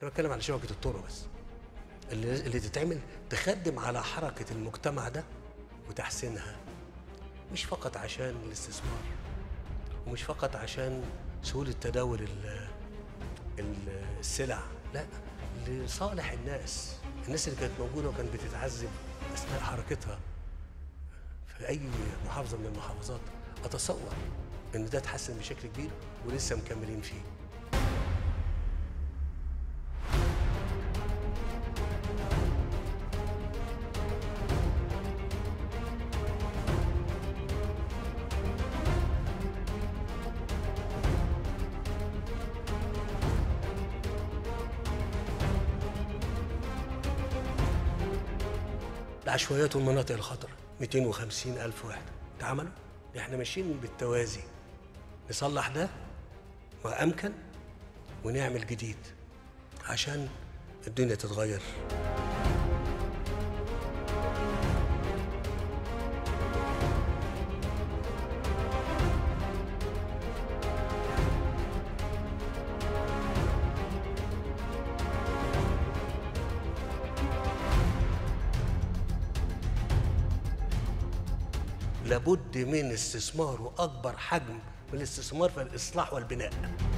انا بتكلم على شبكه الطرق بس اللي اللي تتعمل تخدم على حركه المجتمع ده وتحسينها مش فقط عشان الاستثمار ومش فقط عشان سهوله تداول ال- ال- السلع لا لصالح الناس الناس اللي كانت موجوده وكانت بتتعذب اثناء حركتها في اي محافظه من المحافظات اتصور ان ده اتحسن بشكل كبير ولسه مكملين فيه العشوائيات والمناطق الخطرة 250 ألف وحدة اتعملوا احنا ماشيين بالتوازي نصلح ده وأمكن ونعمل جديد عشان الدنيا تتغير لابد من استثمار وأكبر حجم من الاستثمار في الإصلاح والبناء